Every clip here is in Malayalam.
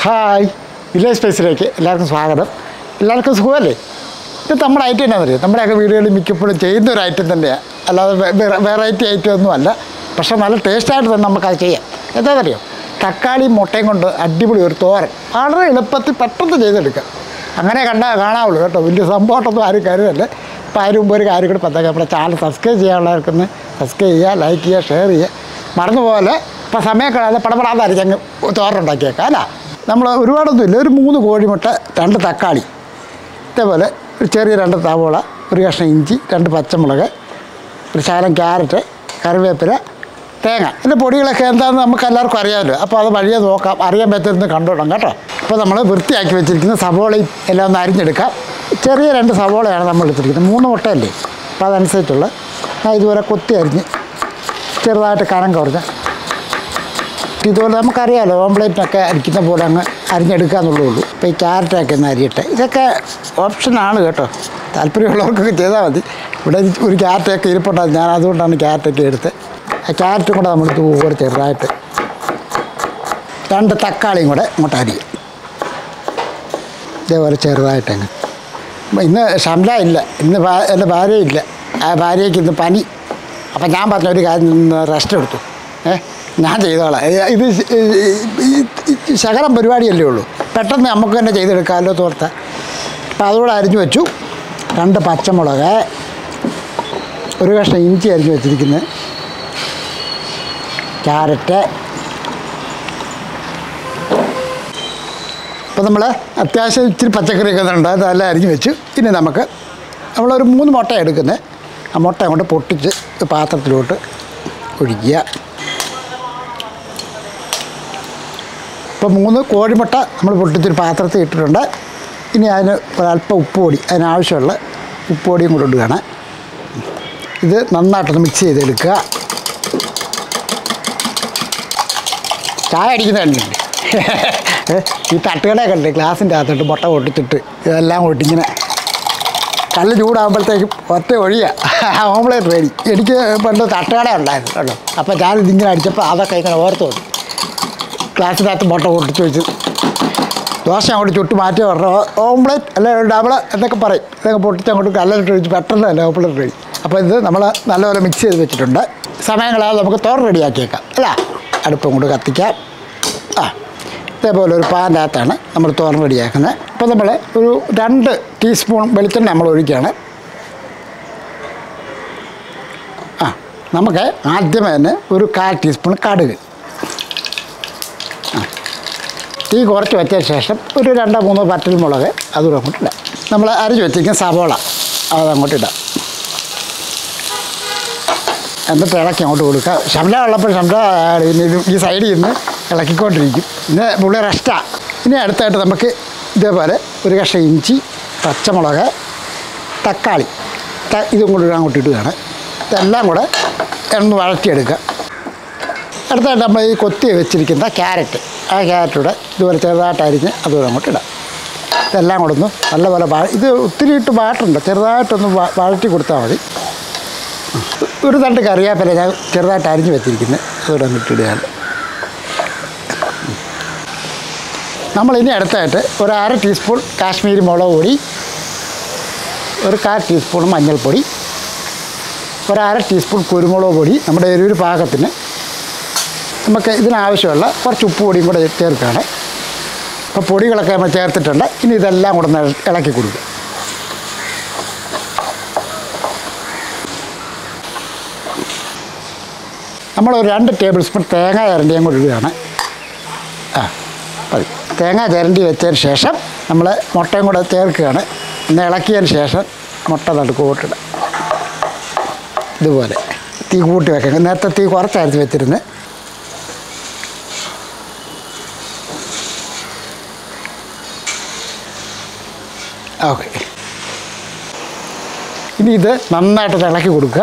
ഹായ് വില്ലേജ് സ്പേസിലേക്ക് എല്ലാവർക്കും സ്വാഗതം എല്ലാവർക്കും സുഖമല്ലേ ഇത് നമ്മുടെ ഐറ്റം എന്നാണെന്നറിയോ നമ്മുടെയൊക്കെ വീടുകളിൽ മിക്കപ്പോഴും ചെയ്യുന്ന ഒരു ഐറ്റം തന്നെയാണ് അല്ലാതെ വെറൈറ്റി ഐറ്റം ഒന്നും അല്ല പക്ഷേ നല്ല ടേസ്റ്റായിട്ട് തന്നെ നമുക്കത് ചെയ്യാം എന്താണെന്നറിയോ തക്കാളിയും മുട്ടയും കൊണ്ട് അടിപൊളി ഒരു തോരൻ വളരെ എളുപ്പത്തിൽ പെട്ടെന്ന് ചെയ്തെടുക്കാം അങ്ങനെ കണ്ടാൽ കാണാവുള്ളൂ കേട്ടോ വലിയ സംഭവമായിട്ടൊന്നും ആരും കരുതല്ലേ അപ്പോൾ അതിന് മുമ്പ് ഒരു കാര്യം കൂടി പത്താക്കാം നമ്മുടെ ചാനൽ സബ്സ്ക്രൈബ് ചെയ്യാനുള്ളവർക്കൊന്ന് സബ്സ്ക്രൈബ് ചെയ്യുക ലൈക്ക് ചെയ്യുക ഷെയർ ചെയ്യുക മറന്നുപോലെ ഇപ്പോൾ സമയം കളയാതെ പടപടാതായിരിക്കും അങ്ങ് തോരനുണ്ടാക്കിയേക്കാം അല്ല നമ്മൾ ഒരുപാടൊന്നുമില്ല ഒരു മൂന്ന് കോഴിമുട്ട രണ്ട് തക്കാളി ഇതേപോലെ ഒരു ചെറിയ രണ്ട് സവോള ഒരു കഷ്ണം ഇഞ്ചി രണ്ട് പച്ചമുളക് ഒരു ശകലം ക്യാരറ്റ് കറിവേപ്പില തേങ്ങ ഇതിൻ്റെ പൊടികളൊക്കെ എന്താണെന്ന് നമുക്ക് എല്ലാവർക്കും അറിയാമല്ലോ അപ്പോൾ അത് വഴിയെ നോക്കാം അറിയാൻ പറ്റുന്നത് കണ്ടോണം കേട്ടോ അപ്പോൾ നമ്മൾ വൃത്തിയാക്കി വെച്ചിരിക്കുന്ന സവോളയും എല്ലാം ഒന്ന് അരിഞ്ഞെടുക്കാം ചെറിയ രണ്ട് സവോളയാണ് നമ്മൾ എടുത്തിരിക്കുന്നത് മൂന്ന് മുട്ടയല്ലേ അപ്പോൾ അതനുസരിച്ചുള്ള ഞാൻ ഇതുപോലെ കൊത്തി അരിഞ്ഞ് ചെറുതായിട്ട് കനം കുറഞ്ഞ് ഇതുപോലെ നമുക്കറിയാമല്ലോ ഓംപ്ലേറ്റിനൊക്കെ അരിക്കുന്ന പോലെ അങ്ങ് അരിഞ്ഞെടുക്കുക എന്നുള്ളേ ഉള്ളൂ ഇപ്പോൾ ഈ ക്യാരറ്റൊക്കെ ഒന്ന് അരിയട്ടെ ഇതൊക്കെ ഓപ്ഷനാണ് കേട്ടോ താല്പര്യമുള്ളവർക്കൊക്കെ ചെയ്താൽ മതി ഇവിടെ എനിക്ക് ഒരു ക്യാരറ്റൊക്കെ ഇരിപ്പുണ്ടാകും ഞാൻ അതുകൊണ്ടാണ് ക്യാരറ്റൊക്കെ എടുത്ത് ആ ക്യാരറ്റും കൂടെ നമ്മൾ ഇതുപോലെ ചെറുതായിട്ട് രണ്ട് തക്കാളിയും കൂടെ ഇങ്ങോട്ട് അരിയും ഇതേപോലെ ചെറുതായിട്ടങ്ങ് അപ്പോൾ ഇന്ന് ഷംല ഇല്ല ഇന്ന് ഭാ- എൻ്റെ ഭാര്യയില്ല ആ ഭാര്യയ്ക്ക് ഇന്ന് പനി അപ്പം ഞാൻ പറഞ്ഞ ഒരു കാര്യം ഇന്ന് റെസ്റ്റ് എടുത്തു ഏ ഞാൻ ചെയ്തോളാം ഏ, ഇത് ശ- ഈ- ഈ ശകലം പരിപാടിയല്ലേ ഉള്ളൂ പെട്ടെന്ന് നമുക്ക് തന്നെ ചെയ്തെടുക്കാമല്ലോ തോർത്ത അപ്പം അതുകൂടെ അരിഞ്ഞു വെച്ചു രണ്ട് പച്ചമുളക് ഒരു കഷ്ണം ഇഞ്ചി അരിഞ്ഞു വെച്ചിരിക്കുന്നത് ക്യാരറ്റ് അപ്പോൾ നമ്മൾ അത്യാവശ്യം ഇച്ചിരി പച്ചക്കറിയൊക്കെ ഉണ്ട് അതെല്ലാം അരിഞ്ഞ് വെച്ചു ഇനി നമുക്ക് നമ്മളൊരു മൂന്ന് മുട്ട എടുക്കുന്നത് ആ മുട്ട അങ്ങോട്ട് പൊട്ടിച്ച് പാത്രത്തിലോട്ട് ഒഴിക്കുക ഇപ്പോൾ മൂന്ന് കോഴിമുട്ട നമ്മൾ പൊട്ടിച്ചൊരു പാത്രത്തിൽ ഇട്ടിട്ടുണ്ട് ഇനി അതിന് ഒരല്പം ഉപ്പ് പൊടി അതിനാവശ്യമുള്ള ഉപ്പ് പൊടിയും കൂടെ ഇടുകയാണ് ഇത് നന്നായിട്ടൊന്ന് മിക്സ് ചെയ്തെടുക്കുക ചായ അടിക്കുന്ന കണ്ടിട്ടുണ്ട് ഈ തട്ടുകട കണ്ട് ഗ്ലാസിൻ്റെ അകത്തോട്ട് മുട്ട പൊട്ടിച്ചിട്ട് ഇതെല്ലാം ഒട്ടിങ്ങനെ കല്ല് ചൂടാകുമ്പോഴത്തേക്കും ഒറ്റ ഒഴിയ ഓംപ്ലേറ്റ് റെഡി എനിക്ക് പണ്ട് തട്ടുകട ഉണ്ടായിരുന്നു കേട്ടോ അപ്പോൾ ഞാനിതിങ്ങനെ അടിച്ചപ്പോൾ അതൊക്കെ ഇങ്ങനെ ഓർത്ത് വന്നു ഗ്ലാസ്സിനകത്ത് മുട്ട പൊട്ടിച്ച് വെച്ച് ദോശ അങ്ങോട്ട് ചുട്ട് മാറ്റി പറഞ്ഞു ഓംപ്ലേറ്റ് അല്ലെ ഡബിൾ എന്നൊക്കെ പറയും ഇതൊക്കെ പൊട്ടിച്ച് അങ്ങോട്ട് കല്ലിട്ട് ഒഴിച്ച് പെട്ടെന്ന് അല്ലേ ഓംപ്ലേറ്റ് റെഡി അപ്പോൾ ഇത് നമ്മൾ നല്ലപോലെ മിക്സ് ചെയ്ത് വെച്ചിട്ടുണ്ട് സമയങ്ങളാതെ നമുക്ക് തോർ റെഡിയാക്കിയേക്കാം അല്ല അടുപ്പം കൊണ്ട് കത്തിക്കാം ആ ഇതേപോലെ ഒരു പാൻ്റെ അകത്താണ് നമ്മൾ തോരൻ റെഡിയാക്കുന്നത് അപ്പോൾ നമ്മൾ ഒരു രണ്ട് ടീസ്പൂൺ വെളിച്ചെണ്ണ നമ്മൾ ഒഴിക്കുകയാണ് ആ നമുക്ക് ആദ്യമേ തന്നെ ഒരു കാൽ ടീസ്പൂൺ കടുക് ആ. തീ കുറച്ച് വെച്ച ശേഷം ഒരു രണ്ടോ മൂന്നോ പറ്റൽ മുളക് അതുകൂടെ അങ്ങോട്ട് ഇടാം നമ്മൾ അരിഞ്ഞ് വെച്ചിരിക്കുന്ന സവോള അത് അങ്ങോട്ട് ഇടാം എന്നിട്ട് ഇളക്കി അങ്ങോട്ട് കൊടുക്കുക ശമ്പള ഉള്ളപ്പോൾ ശമ്പള ഈ സൈഡിൽ നിന്ന് ഇളക്കിക്കൊണ്ടിരിക്കും പിന്നെ പുള്ളി റെസ്റ്റാണ് ഇനി അടുത്തായിട്ട് നമുക്ക് ഇതേപോലെ ഒരു കഷ്ണം ഇഞ്ചി പച്ചമുളക് തക്കാളി ത- ഇതും കൂടി അങ്ങോട്ട് ഇടുകയാണ് ഇതെല്ലാം കൂടെ ഒന്ന് വഴറ്റിയെടുക്കുക അടുത്തായിട്ട് നമ്മൾ ഈ കൊത്തി വെച്ചിരിക്കുന്ന ക്യാരറ്റ് ആ ക്യാരറ്റ് കൂടെ ഇതുപോലെ ചെറുതായിട്ടായിരിക്കും അതുകൂടെ അങ്ങോട്ട് ഇടാം ഇതെല്ലാം കൂടെ ഒന്ന് നല്ലപോലെ വാ ഇത് ഒത്തിരി ഇട്ട് വാട്ടുണ്ട് ചെറുതായിട്ടൊന്ന് വ- വഴറ്റി കൊടുത്താൽ മതി ഒരു തണ്ട് കറിവേപ്പില ഞാൻ ചെറുതായിട്ട് അരിഞ്ഞ് വെച്ചിരിക്കുന്നത് അതുകൂടെ അങ്ങോട്ട് ഇടുകയാണ് നമ്മളിനി അടുത്തായിട്ട് ഒരു അര ടീസ്പൂൺ കാശ്മീരി മുളക് പൊടി ഒരു കാൽ ടീസ്പൂൺ മഞ്ഞൾപ്പൊടി ഒരു അര ടീസ്പൂൺ കുരുമുളക് പൊടി നമ്മുടെ എരിവൊരു പാകത്തിന് നമുക്ക് ഇതിനാവശ്യമുള്ള കുറച്ച് ഉപ്പ് പൊടിയും കൂടെ ചേർക്കുകയാണ് അപ്പോൾ പൊടികളൊക്കെ നമ്മൾ ചേർത്തിട്ടുണ്ട് ഇനി ഇതെല്ലാം കൂടെ ഒന്ന് ഇളക്കി കൊടുക്കുക നമ്മൾ ഒരു രണ്ട് ടേബിൾ സ്പൂൺ തേങ്ങ ചിരണ്ടിയും കൂടി ഇടുകയാണ് ആ മതി തേങ്ങ ചിരണ്ടി വെച്ചതിന് ശേഷം നമ്മൾ മുട്ടയും കൂടെ ചേർക്കുകയാണ് ഒന്ന് ഇളക്കിയതിന് ശേഷം മുട്ട നടുക്കോട്ടിടുക ഇതുപോലെ തീ കൂട്ടി വെക്കുക നേരത്തെ തീ കുറച്ചായിരുന്നു വെച്ചിരുന്നത് ഓക്കെ ഇനി ഇത് നന്നായിട്ട് ഇളക്കി കൊടുക്കുക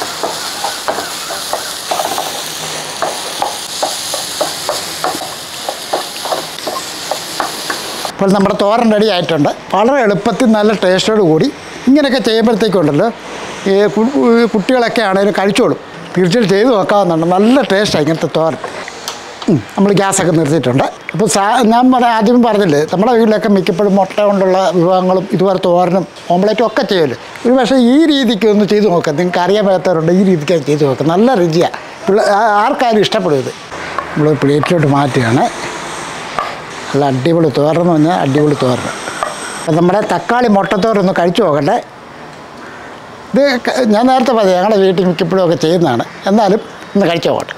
അപ്പോൾ നമ്മുടെ തോരൻ റെഡി ആയിട്ടുണ്ട് വളരെ എളുപ്പത്തിൽ നല്ല ടേസ്റ്റോട് കൂടി ഇങ്ങനെയൊക്കെ ചെയ്യുമ്പോഴത്തേക്കുണ്ടല്ലോ ഈ കു- ഈ കുട്ടികളൊക്കെ ആണെങ്കിലും കഴിച്ചോളും തീർച്ചയായിട്ടും ചെയ്ത് നോക്കാവുന്നുണ്ട് നല്ല ടേസ്റ്റാണ് ഇങ്ങനത്തെ തോരൻ ഉം, നമ്മൾ ഗ്യാസൊക്കെ നിർത്തിയിട്ടുണ്ട് അപ്പോൾ സാ ഞാൻ പറഞ്ഞ ആദ്യം പറഞ്ഞില്ലേ നമ്മുടെ വീട്ടിലൊക്കെ മിക്കപ്പോഴും മുട്ട കൊണ്ടുള്ള വിഭവങ്ങളും ഇതുപോലെ തോരനും ഓംപ്ലേറ്റും ഒക്കെ ചെയ്യുമല്ലോ ഒരു പക്ഷേ ഈ രീതിക്ക് ഒന്ന് ചെയ്ത് നോക്കാം നിങ്ങൾക്ക് അറിയാൻ പറ്റാത്തവരുണ്ട് ഈ രീതിക്ക് അത് ചെയ്ത് നോക്കാം നല്ല രുചിയാണ് പിള്ള ആ- ആർക്കായാലും ഇഷ്ടപ്പെടും ഇത് നമ്മൾ പ്ലേറ്റിലോട്ട് മാറ്റുകയാണ് നല്ല അടിപൊളി തോരന്ന് പറഞ്ഞാൽ അടിപൊളി തോരൻ അപ്പം നമ്മുടെ തക്കാളി മുട്ടത്തോരൊന്ന് കഴിച്ചു നോക്കട്ടെ ഇത് ക- ഞാൻ നേരത്തെ പറഞ്ഞു ഞങ്ങളുടെ വീട്ടിൽ മിക്കപ്പോഴും ഒക്കെ ചെയ്യുന്നതാണ് എന്നാലും ഒന്ന് കഴിച്ചു നോക്കട്ടെ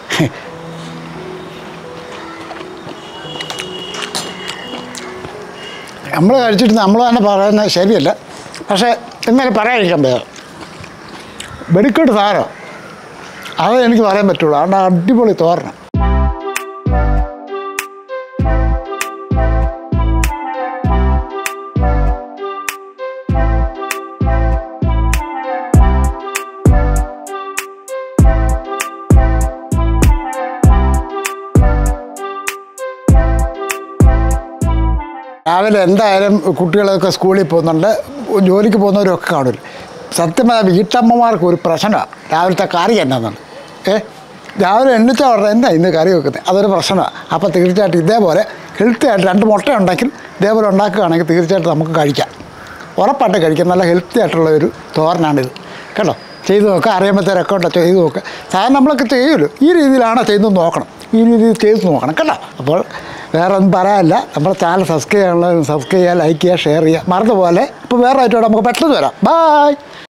നമ്മൾ കഴിച്ചിട്ട് നമ്മൾ തന്നെ പറയുന്നത് ശരിയല്ല പക്ഷേ എന്നാലും പറയാതിരിക്കാൻ ഭേദം വെടിക്കെട്ട് സാധനം അത് എനിക്ക് പറയാൻ പറ്റുള്ളൂ അതുകൊണ്ട് അടിപൊളി തോരണം രാവിലെ എന്തായാലും കുട്ടികളൊക്കെ സ്കൂളിൽ പോകുന്നുണ്ട് ജോലിക്ക് പോകുന്നവരൊക്കെ കാണില്ല സത്യമായ വീട്ടമ്മമാർക്ക് ഒരു പ്രശ്നമാണ് രാവിലത്തെ കറി എന്നാന്നാണ് ഏ രാവിലെ എണ്ണിച്ച ഉടനെ എന്താ ഇന്ന് കറി വെക്കുന്നത് അതൊരു പ്രശ്നമാണ് അപ്പോൾ തീർച്ചയായിട്ടും ഇതേപോലെ ഹെൽത്തി ആയിട്ട് രണ്ട് മുട്ട ഉണ്ടെങ്കിൽ ഇതേപോലെ ഉണ്ടാക്കുകയാണെങ്കിൽ തീർച്ചയായിട്ടും നമുക്ക് കഴിക്കാം ഉറപ്പായിട്ട് കഴിക്കാം നല്ല ഹെൽത്തി ആയിട്ടുള്ള ഒരു തോരനാണിത് കേട്ടോ ചെയ്ത് നോക്കുക അറിയുമ്പോഴത്തേരൊക്കെ ഉണ്ടോ ചെയ്ത് നോക്കുക സാധാരണ നമ്മളൊക്കെ ചെയ്യുമല്ലോ ഈ രീതിയിലാണോ ചെയ്ത് നോക്കണം ഈ രീതിയിൽ ചെയ്ത് നോക്കണം കേട്ടോ അപ്പോൾ വേറെ ഒന്നും പറയാനില്ല നമ്മുടെ ചാനൽ സബ്സ്ക്രൈബ് ചെയ്യാനുള്ള സബ്സ്ക്രൈബ് ചെയ്യുക ലൈക്ക് ചെയ്യുക ഷെയർ ചെയ്യുക മറന്നുപോലെ ഇപ്പോൾ വേറെ ആയിട്ട് നമുക്ക് പെട്ടെന്ന് വരാം ബായ്